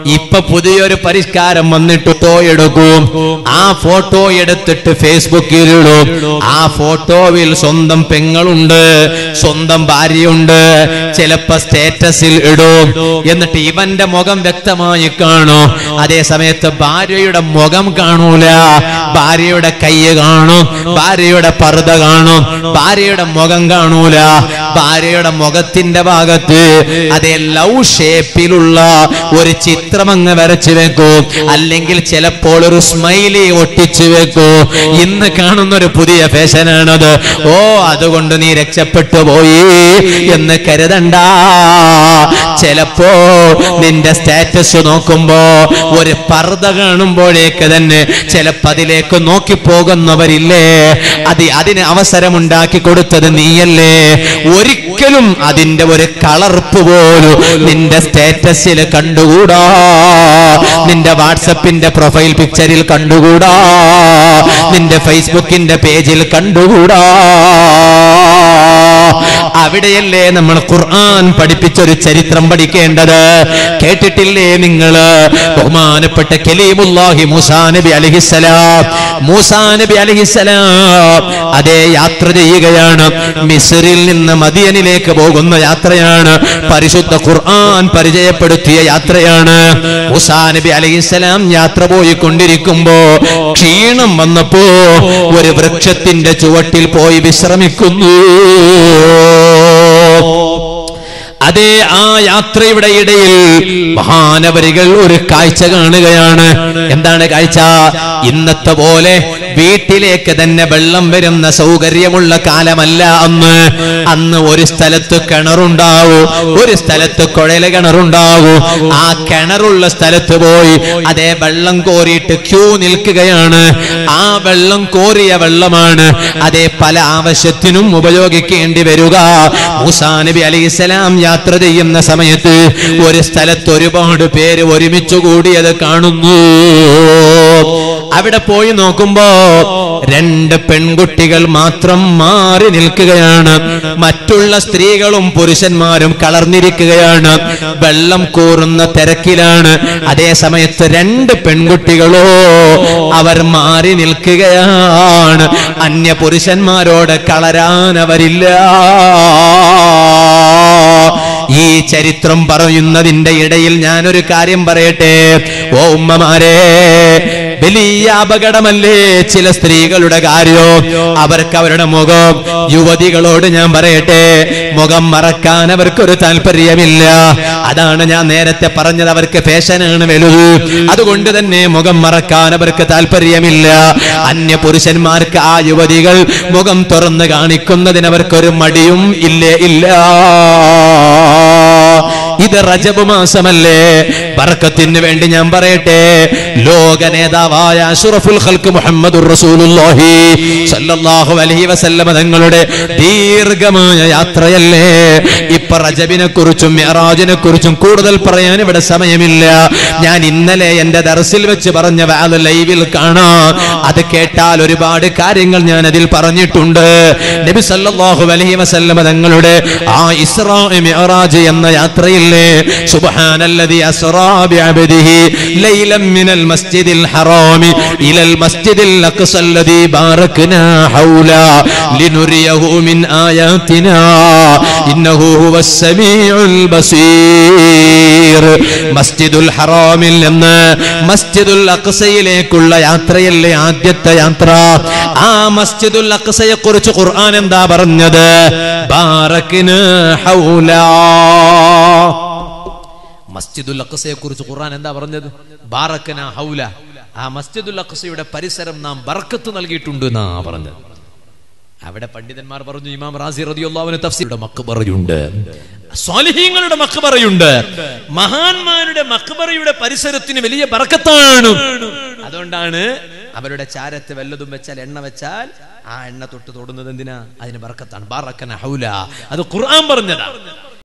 ഇപ്പൊ പുതിയൊരു പരിഷ്കാരം വന്നിട്ട് ഫോട്ടോ എടുക്കും ആ ഫോട്ടോ എടുത്തിട്ട് ഫേസ്ബുക്കിൽ ഇടും ആ ഫോട്ടോയിൽ സ്വന്തം പെങ്ങളുണ്ട് സ്വന്തം ഭാര്യയുണ്ട് ചിലപ്പോ സ്റ്റേറ്റസിൽ ഇടും എന്നിട്ട് ഇവന്റെ മുഖം വ്യക്തമായി കാണും അതേ സമയത്ത് ഭാര്യയുടെ മുഖം കാണൂല ഭാര്യയുടെ കൈ കാണും ഭാര്യയുടെ പർദ്ദ കാണും ഭാര്യയുടെ മുഖം കാണൂല ഭാര്യയുടെ മുഖത്തിന്റെ ഭാഗത്ത് അതേ ലവ് ഷേപ്പിലുള്ള ഒരു ചിത്രം അങ്ങ് വരച്ചു വെക്കൂ അല്ലെങ്കിൽ ചിലപ്പോൾ ഒരു സ്മൈലി ഒട്ടിച്ചു വെക്കൂ ഇന്ന് കാണുന്ന ഒരു പുതിയ ഫാഷനാണത് ഓ അതുകൊണ്ട് നീ രക്ഷപ്പെട്ടു പോയി എന്ന് കരുതണ്ട ചിലപ്പോ നിന്റെ സ്റ്റാറ്റസ് നോക്കുമ്പോ ഒരു പർദ്ദ കാണുമ്പോഴേക്ക് തന്നെ ചിലപ്പോ അതിലേക്ക് നോക്കി പോകുന്നവരില്ലേ അത് അതിന് അവസരമുണ്ടാക്കി കൊടുത്തത് നീയല്ലേ ഒരിക്കലും അതിന്റെ ഒരു കളർപ്പ് പോലും നിന്റെ സ്റ്റാറ്റസിൽ കണ്ടുകൂടാ നിന്റെ വാട്സപ്പിന്റെ പ്രൊഫൈൽ പിക്ചറിൽ കണ്ടുകൂടാ നിന്റെ ഫേസ്ബുക്കിന്റെ പേജിൽ കണ്ടുകൂടാ അവിടെയല്ലേ നമ്മൾ ഖുർആൻ പഠിപ്പിച്ചൊരു ചരിത്രം പഠിക്കേണ്ടത് കേട്ടിട്ടില്ലേ നിങ്ങള് ബഹുമാനപ്പെട്ട കലീമുല്ലാഹി മൂസാ നബി അലഹിസലാം മൂസാ നബി അലഹിസലാം അതേ യാത്ര ചെയ്യുകയാണ് മിസ്രിൽ നിന്ന് മദിയനിലേക്ക് പോകുന്ന യാത്രയാണ് പരിശുദ്ധ ഖുർആൻ പരിചയപ്പെടുത്തിയ യാത്രയാണ് മൂസാ നബി അലഹിസലാം യാത്ര പോയിക്കൊണ്ടിരിക്കുമ്പോ ക്ഷീണം വന്നപ്പോ ഒരു വൃക്ഷത്തിന്റെ ചുവട്ടിൽ പോയി വിശ്രമിക്കുന്നു അതേ ആ യാത്രയുടെ ഇടയിൽ മഹാനവരികൾ ഒരു കാഴ്ച കാണുകയാണ് എന്താണ് കാഴ്ച ഇന്നത്തെ പോലെ വീട്ടിലേക്ക് തന്നെ വെള്ളം വരുന്ന സൗകര്യമുള്ള കാലമല്ല അന്ന് അന്ന് ഒരു സ്ഥലത്ത് കിണറുണ്ടാവൂ ഒരു സ്ഥലത്ത് കുഴല കിണറുണ്ടാവൂ ആ കിണറുള്ള സ്ഥലത്ത് പോയി അതേ വെള്ളം കോരിയിട്ട് ക്യൂ നിൽക്കുകയാണ് ആ വെള്ളം കോരിയ വെള്ളമാണ് അതേ പല ആവശ്യത്തിനും ഉപയോഗിക്കേണ്ടി വരിക മൂസാ നബി അലൈഹിസ്സലാം യാത്ര ചെയ്യുന്ന സമയത്ത് ഒരു സ്ഥലത്ത് ഒരുപാട് പേര് ഒരുമിച്ച് കൂടിയത് കാണുന്നു അവിടെ പോയി നോക്കുമ്പോ രണ്ട് പെൺകുട്ടികൾ മാത്രം മാറി നിൽക്കുകയാണ് മറ്റുള്ള സ്ത്രീകളും പുരുഷന്മാരും കളർന്നിരിക്കുകയാണ് വെള്ളം കോറുന്ന തിരക്കിലാണ് അതേ സമയത്ത് രണ്ട് പെൺകുട്ടികളോ അവർ മാറി നിൽക്കുകയാണ് അന്യ പുരുഷന്മാരോട് കളരാൻ അവരില്ല ഈ ചരിത്രം പറയുന്നതിന്റെ ഇടയിൽ ഞാനൊരു കാര്യം പറയട്ടെ ഓ ഉമ്മമാരെ വലിയ അപകടമല്ലേ ചില സ്ത്രീകളുടെ കാര്യോ അവർക്ക് അവരുടെ മുഖം യുവതികളോട് ഞാൻ പറയട്ടെ മുഖം മറക്കാൻ അവർക്കൊരു താല്പര്യമില്ല അതാണ് ഞാൻ നേരത്തെ പറഞ്ഞത് അവർക്ക് ഫാഷനാണ് വലുത് അതുകൊണ്ട് തന്നെ മുഖം മറക്കാൻ അവർക്ക് താല്പര്യമില്ല അന്യ പുരുഷന്മാർക്ക് ആ യുവതികൾ മുഖം തുറന്ന് കാണിക്കുന്നതിന് അവർക്കൊരു മടിയും ഇല്ലേ ഇല്ല ഇത് റജബ് മാസമല്ലേ ബർക്കത്തിന് വേണ്ടി ഞാൻ പറയട്ടെ ലോക നേതാവായ അഷ്റഫുൽ ഖൽക്ക് മുഹമ്മദുർ റസൂലുള്ളാഹി സല്ലല്ലാഹു അലൈഹി വസല്ലമ തങ്ങളുടെ ദീർഘമായ യാത്രയല്ലേ ഇപ്പൊ റജബിനെ കുറിച്ചും മിഅറാജിനെ കുറിച്ചും കൂടുതൽ പറയാൻ ഇവിടെ സമയമില്ല ഞാൻ ഇന്നലെ എന്റെ ദർസിൽ വെച്ച് പറഞ്ഞ വാത് ലൈവിൽ കാണാം അത് കേട്ടാൽ ഒരുപാട് കാര്യങ്ങൾ ഞാൻ അതിൽ പറഞ്ഞിട്ടുണ്ട് നബി സല്ലല്ലാഹു അലൈഹി വസല്ലമ തങ്ങളുടെ ആ ഇസ്രാ മിഅറാജ് എന്ന യാത്രയില്ലേ സുബ്ഹാനല്ലദി അസ്റാ ബിഅബ്ദിഹി ലൈലൻ മിനൽ മസ്ജിദിൽ ഹറാമി ഇലൽ മസ്ജിദിൽ അഖ്സ الذي باركنا حولا لنريه من آياتنا إنه هو السميع البصير മസ്ജിദുൽ ഹറാമിൽ നിന്ന് മസ്ജിദുൽ അക്സയിലേക്കുള്ള യാത്രയല്ലേ ആദ്യത്തെ യാത്ര ആ മസ്ജിദുൽ അക്സയെ കുറിച്ച് ഖുർആൻ എന്താ പറഞ്ഞത് ബാറക്കിന് ഹൗലാ മസ്ജിദുൽ അക്സയെ കുറിച്ച് ഖുർആൻ എന്താ പറഞ്ഞത് ബാറക്കന ഹൗല ആ മസ്ജിദുൽ അക്സയുടെ പരിസരം നാം ബർക്കത്ത് നൽകിയിട്ടുണ്ട് എന്നാ പറഞ്ഞത് അവിടെ പണ്ഡിതന്മാർ പറഞ്ഞു ഇമാം റാസി റളിയല്ലാഹുവിന് തഫ്സീറുടെ മക്ബറയുണ്ട് സ്വാലിഹീങ്ങളുടെ മക്ബറയുണ്ട് മഹാന്മാരുടെ മക്ബറയുടെ പരിസരത്തിന് വലിയ ബർക്കത്താണ് അതുകൊണ്ടാണ് അവരുടെ ചാരത്ത് വല്ലതും വെച്ചാൽ എണ്ണ വെച്ചാൽ ആ എണ്ണ തൊട്ട് തൊടുന്നത് എന്തിനാ അതിന് ബർക്കത്താണ് ബാറക്കന ഹൗല അത് ഖുർആൻ പറഞ്ഞതാ